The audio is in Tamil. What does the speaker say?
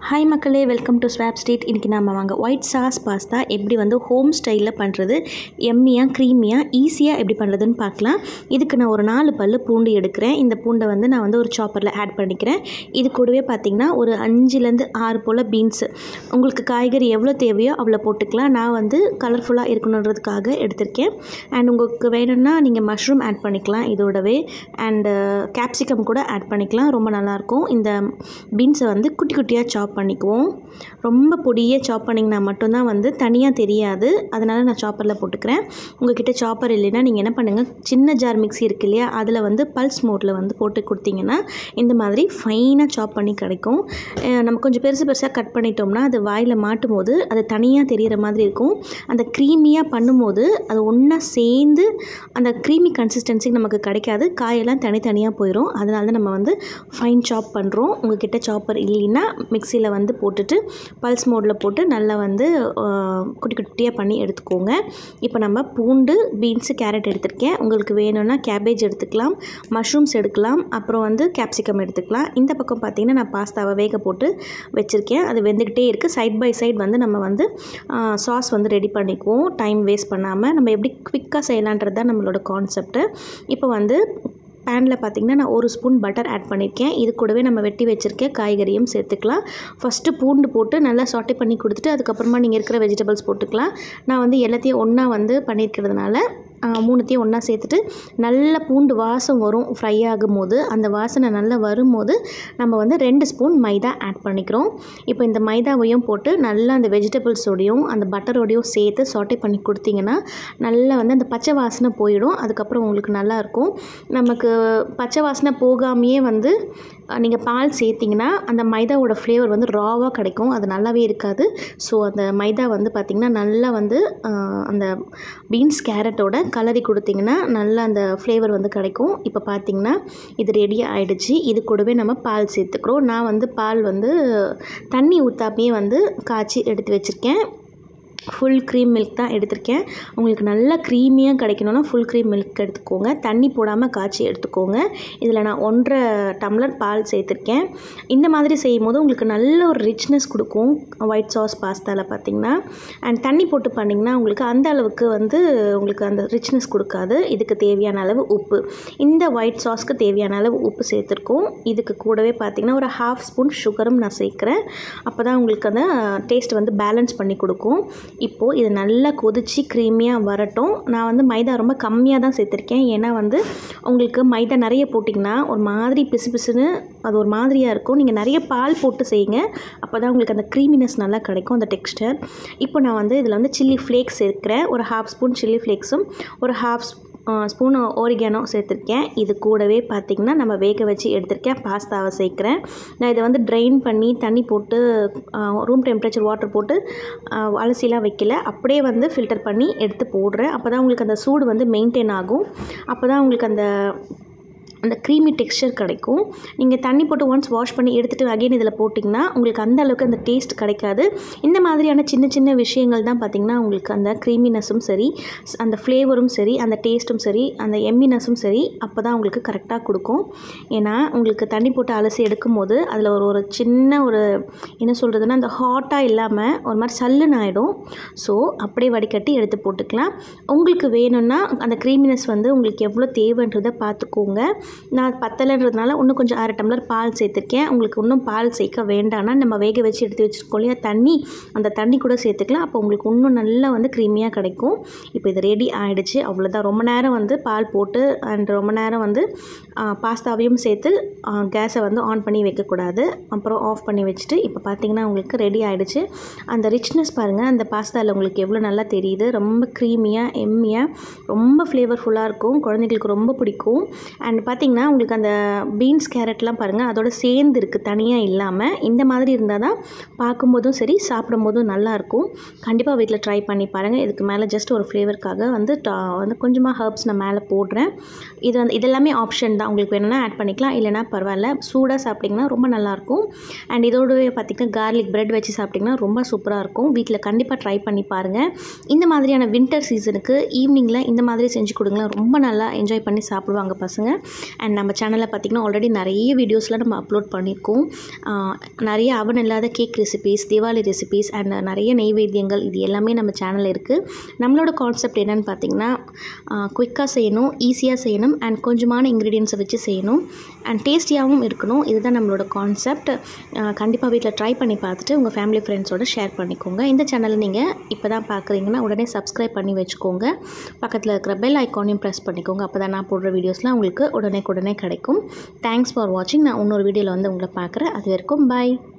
ஹாய் மக்களே வெல்கம் டு ஸ்வாப் ஸ்ட்ரீட் இன்றைக்கி நம்ம வாங்க ஒயிட் சாஸ் பாஸ்தா எப்படி வந்து ஹோம் ஸ்டைலில் பண்ணுறது எம்மியாக க்ரீமியாக ஈஸியாக எப்படி பண்ணுறதுன்னு பார்க்கலாம் இதுக்கு நான் ஒரு நாலு பல்லு பூண்டு எடுக்கிறேன் இந்த பூண்டை வந்து நான் வந்து ஒரு சாப்பரில் ஆட் பண்ணிக்கிறேன் இது கூடவே பார்த்திங்கன்னா ஒரு அஞ்சுலேருந்து ஆறு போல் பீன்ஸு உங்களுக்கு காய்கறி எவ்வளோ தேவையோ அவ்வளோ போட்டுக்கலாம் நான் வந்து கலர்ஃபுல்லாக இருக்கணுன்றதுக்காக எடுத்திருக்கேன் அண்ட் உங்களுக்கு வேணும்னா நீங்கள் மஷ்ரூம் ஆட் பண்ணிக்கலாம் இதோடவே அண்டு கேப்சிகம் கூட ஆட் பண்ணிக்கலாம் ரொம்ப நல்லாயிருக்கும் இந்த பீன்ஸை வந்து குட்டி குட்டியாக சாப் பண்ணிக்குவோம் ரொம்ப பொடியே சாப் பண்ணிங்கன்னா மட்டும்தான் வந்து தனியாக தெரியாது அதனால் நான் சாப்பரில் போட்டுக்கிறேன் உங்ககிட்ட சாப்பர் இல்லைன்னா நீங்கள் என்ன பண்ணுங்கள் சின்ன ஜார் மிக்ஸி இருக்கு இல்லையா அதில் வந்து பல்ஸ் மோட்டில் வந்து போட்டு கொடுத்தீங்கன்னா இந்த மாதிரி ஃபைனாக சாப் பண்ணி கிடைக்கும் அஹ் நம்ம கொஞ்சம் பெருசு பெருசாக கட் பண்ணிட்டோம்னா அது வாயில் மாட்டும் போது அது தனியாக தெரிகிற மாதிரி இருக்கும் அந்த க்ரீமியாக பண்ணும்போது அது ஒன்றா சேர்ந்து அந்த க்ரீமி கன்சிஸ்டன்சி நமக்கு கிடைக்காது காயெல்லாம் தனித்தனியாக போயிடும் அதனால தான் நம்ம வந்து ஃபைன் சாப் பண்ணுறோம் உங்ககிட்ட சாப்பர் இல்லைன்னா மிக்சியில் வந்து போட்டுட்டு பல்ஸ் மோடில் போட்டு நல்லா வந்து ஆஹ், குட்டி குட்டியாக பண்ணி எடுத்துக்கோங்க இப்போ நம்ம பூண்டு பீன்ஸு கேரட் எடுத்திருக்கேன் உங்களுக்கு வேணும்னா கேபேஜ் எடுத்துக்கலாம் மஷ்ரூம்ஸ் எடுக்கலாம் அப்புறம் வந்து கேப்சிகம் எடுத்துக்கலாம் இந்த பக்கம் பார்த்தீங்கன்னா நான் பாஸ்தாவை வேக போட்டு வச்சுருக்கேன் அது வெந்துக்கிட்டே இருக்குது சைட் பை சைடு வந்து நம்ம வந்து சாஸ் வந்து ரெடி பண்ணிக்குவோம் டைம் வேஸ்ட் பண்ணாமல் நம்ம எப்படி குவிக்காக செய்யலான்றது தான் நம்மளோட கான்செப்ட்டு இப்போ வந்து பேனில் பார்த்திங்கன்னா நான் ஒரு ஸ்பூன் பட்டர் ஆட் பண்ணியிருக்கேன் இது கூடவே நம்ம வெட்டி வச்சுருக்க காய்கறியும் சேர்த்துக்கலாம் ஃபஸ்ட்டு பூண்டு போட்டு நல்லா சாட்டை பண்ணி கொடுத்துட்டு அதுக்கப்புறமா நீங்கள் இருக்கிற வெஜிடபிள்ஸ் போட்டுக்கலாம் நான் வந்து எல்லாத்தையும் ஒன்றா வந்து பண்ணியிருக்கிறதுனால ஆஹ், மூணுத்தையும் ஒன்றா சேர்த்துட்டு நல்ல பூண்டு வாசம் வரும் ஃப்ரை ஆகும்போது அந்த வாசனை நல்லா வரும்போது நம்ம வந்து ரெண்டு ஸ்பூன் மைதா ஆட் பண்ணிக்கிறோம் இப்போ இந்த மைதாவையும் போட்டு நல்லா அந்த வெஜிடபிள்ஸோடையும் அந்த பட்டரோடையும் சேர்த்து சாட்டை பண்ணி கொடுத்தீங்கன்னா நல்லா வந்து அந்த பச்சை வாசனை போயிடும் அதுக்கப்புறம் உங்களுக்கு நல்லாயிருக்கும் நமக்கு பச்சை வாசனை போகாமையே வந்து நீங்கள் பால் சேர்த்திங்கன்னா அந்த மைதாவோட ஃப்ளேவர் வந்து ராவாக கிடைக்கும் அது நல்லாவே இருக்காது ஸோ அந்த மைதா வந்து பார்த்திங்கன்னா நல்லா வந்து ஆஹ், அந்த பீன்ஸ் கேரட்டோட கலரி கொடுத்தீங்கன்னா நல்லா அந்த ஃப்ளேவர் வந்து கிடைக்கும் இப்போ பார்த்திங்கன்னா இது ரெடி ஆயிடுச்சு இது கூடவே நம்ம பால் சேர்த்துக்கிறோம் நான் வந்து பால் வந்து தண்ணி ஊற்றாமையே வந்து காய்ச்சி எடுத்து வச்சுருக்கேன் ஃபுல் க்ரீம் மில்க் தான் எடுத்திருக்கேன் உங்களுக்கு நல்லா க்ரீமியாக கிடைக்கணும்னா ஃபுல் க்ரீம் மில்க் எடுத்துக்கோங்க தண்ணி போடாமல் காய்ச்சி எடுத்துக்கோங்க இதில் நான் ஒன்றரை டம்ளர் பால் சேர்த்துருக்கேன் இந்த மாதிரி செய்யும் போது உங்களுக்கு நல்ல ஒரு ரிச்னஸ் கொடுக்கும் ஒயிட் சாஸ் பாஸ்தாவில் பார்த்தீங்கன்னா அண்ட் தண்ணி போட்டு பண்ணிங்கன்னா உங்களுக்கு அந்த அளவுக்கு வந்து உங்களுக்கு அந்த ரிச்னஸ் கொடுக்காது இதுக்கு தேவையான அளவு உப்பு இந்த ஒயிட் சாஸ்க்கு தேவையான அளவு உப்பு சேர்த்துருக்கோம் இதுக்கு கூடவே பார்த்திங்கன்னா ஒரு ஹாஃப் ஸ்பூன் சுகரும் நான் சேர்க்குறேன் அப்போ தான் உங்களுக்கு அந்த டேஸ்ட் வந்து பேலன்ஸ் பண்ணி கொடுக்கும் இப்போது இது நல்லா கொதிச்சு க்ரீமியாக வரட்டும் நான் வந்து மைதா ரொம்ப கம்மியாக தான் சேர்த்துருக்கேன் ஏன்னா வந்து உங்களுக்கு மைதா நிறைய போட்டிங்கன்னா ஒரு மாதிரி பிசு பிசுன்னு அது ஒரு மாதிரியாக இருக்கும் நீங்கள் நிறைய பால் போட்டு செய்யுங்க அப்போ தான் உங்களுக்கு அந்த க்ரீமினஸ் நல்லா கிடைக்கும் அந்த டெக்ஸ்டர் இப்போ நான் வந்து இதில் வந்து சில்லி ஃப்ளேக்ஸ் சேர்க்குறேன் ஒரு ஹாஃப் ஸ்பூன் சில்லி ஃப்ளேக்ஸும் ஒரு ஹாஃப் ஸ்பூன் ஓரிகானோ சேர்த்துருக்கேன் இது கூடவே பார்த்திங்கன்னா நம்ம வேக வச்சு எடுத்திருக்கேன் பாஸ்தாவை சேர்க்குறேன் நான் இதை வந்து ட்ரைன் பண்ணி தண்ணி போட்டு ரூம் டெம்பரேச்சர் வாட்டர் போட்டு ஆஹ், அலசிலாம் வைக்கல அப்படியே வந்து ஃபில்டர் பண்ணி எடுத்து போடுறேன் அப்போ தான் உங்களுக்கு அந்த சூடு வந்து மெயின்டைன் ஆகும் அப்போ தான் உங்களுக்கு அந்த அந்த க்ரீமி டெக்ஸ்சர் கிடைக்கும் நீங்கள் தண்ணி போட்டு ஒன்ஸ் வாஷ் பண்ணி எடுத்துகிட்டு அகைன் இதில் போட்டிங்கன்னா உங்களுக்கு அந்த அளவுக்கு அந்த டேஸ்ட் கிடைக்காது இந்த மாதிரியான சின்ன சின்ன விஷயங்கள் தான் பார்த்திங்கன்னா உங்களுக்கு அந்த க்ரீமினஸும் சரி ஸ்- அந்த ஃப்ளேவரும் சரி அந்த டேஸ்ட்டும் சரி அந்த எம்மினஸும் சரி அப்போ தான் உங்களுக்கு கரெக்டாக கொடுக்கும் ஏன்னா உங்களுக்கு தண்ணி போட்டு அலசி எடுக்கும் போது அதில் ஒரு ஒரு சின்ன ஒரு என்ன சொல்கிறதுனா அந்த ஹாட்டாக இல்லாமல் ஒரு மாதிரி சல்லுன்னு ஆகிடும் ஸோ அப்படியே வடிகட்டி எடுத்து போட்டுக்கலாம் உங்களுக்கு வேணும்னா அந்த க்ரீமினஸ் வந்து உங்களுக்கு எவ்வளோ தேவைன்றதை பார்த்துக்கோங்க நான் பத்தலைன்றதுனால இன்னும் கொஞ்சம் அரை டம்ளர் பால் சேர்த்துருக்கேன் உங்களுக்கு இன்னும் பால் சேர்க்க வேண்டாம்னா நம்ம வேக வச்சு எடுத்து வச்சுருக்கோம் இல்லையா தண்ணி அந்த தண்ணி கூட சேர்த்துக்கலாம் அப்போ உங்களுக்கு இன்னும் நல்லா வந்து க்ரீமியாக கிடைக்கும் இப்போ இது ரெடி ஆகிடுச்சு அவ்வளோதான் ரொம்ப நேரம் வந்து பால் போட்டு அண்ட் ரொம்ப நேரம் வந்து பாஸ்தாவையும் சேர்த்து கேஸை வந்து ஆன் பண்ணி வைக்கக்கூடாது அப்புறம் ஆஃப் பண்ணி வச்சுட்டு இப்போ பார்த்தீங்கன்னா உங்களுக்கு ரெடி ஆகிடுச்சு அந்த ரிச்னஸ் பாருங்கள் அந்த பாஸ்தாவில் உங்களுக்கு எவ்வளோ நல்லா தெரியுது ரொம்ப க்ரீமியாக எம்மியாக ரொம்ப ஃப்ளேவர்ஃபுல்லாக இருக்கும் குழந்தைங்களுக்கு ரொம்ப பிடிக்கும் அண்ட் பார்த்தீங்கன்னா உங்களுக்கு அந்த பீன்ஸ் கேரட்லாம் பாருங்கள் அதோட சேர்ந்து இருக்குது தனியாக இல்லாமல் இந்த மாதிரி இருந்தால் தான் பார்க்கும்போதும் சரி சாப்பிடும்போதும் நல்லாயிருக்கும் கண்டிப்பாக வீட்டில் ட்ரை பண்ணி பாருங்கள் இதுக்கு மேலே ஜஸ்ட் ஒரு ஃப்ளேவருக்காக வந்து டா- வந்து கொஞ்சமாக ஹர்ப்ஸ் நான் மேலே போடுறேன் இது வந்து இதெல்லாமே ஆப்ஷன் தான் உங்களுக்கு வேணும்னா ஆட் பண்ணிக்கலாம் இல்லைனா பரவாயில்ல சூடாக சாப்பிட்டிங்கன்னா ரொம்ப நல்லாயிருக்கும் அண்ட் இதோடவே பார்த்திங்கன்னா கார்லிக் பிரெட் வச்சு சாப்பிட்டிங்கன்னா ரொம்ப சூப்பராக இருக்கும் வீட்டில் கண்டிப்பாக ட்ரை பண்ணி பாருங்கள் இந்த மாதிரியான வின்டர் சீசனுக்கு ஈவினிங்கில் இந்த மாதிரி செஞ்சு கொடுங்களேன் ரொம்ப நல்லா என்ஜாய் பண்ணி சாப்பிடுவாங்க பசங்க அண்ட் நம்ம சேனலில் பார்த்திங்கன்னா ஆல்ரெடி நிறைய வீடியோஸ்லாம் நம்ம அப்லோட் பண்ணியிருக்கோம் ஆஹ் நிறைய அவன் இல்லாத cake recipes Deepavali recipes and நிறைய நெய்வேத்தியங்கள் இது எல்லாமே நம்ம சேனலில் இருக்குது நம்மளோட கான்செப்ட் என்னென்னு பார்த்தீங்கன்னா குயிக்காக செய்யணும் ஈஸியாக செய்யணும் அண்ட் கொஞ்சமான இன்க்ரீடியன்ஸை வச்சு செய்யணும் அண்ட் டேஸ்டியாகவும் இருக்கணும் இதுதான் நம்மளோட கான்செப்ட் கண்டிப்பாக வீட்டில் ட்ரை பண்ணி பார்த்துட்டு உங்கள் ஃபேமிலி ஃப்ரெண்ட்ஸோட ஷேர் பண்ணிக்கோங்க இந்த சேனலை நீங்கள் இப்போ தான் பார்க்குறீங்கன்னா உடனே சப்ஸ்கிரைப் பண்ணி வச்சுக்கோங்க பக்கத்தில் இருக்கிற பெல் ஐக்கானையும் ப்ரெஸ் பண்ணிக்கோங்க அப்போ தான் நான் போடுற வீடியோஸ்லாம் உங்களுக்கு உடனே உடனே கிடைக்கும் தேங்க்ஸ் ஃபார் வாட்சிங் நான் இன்னொரு வீடியோவில் வந்து உங்களை பார்க்குறேன் அது வரைக்கும் பாய்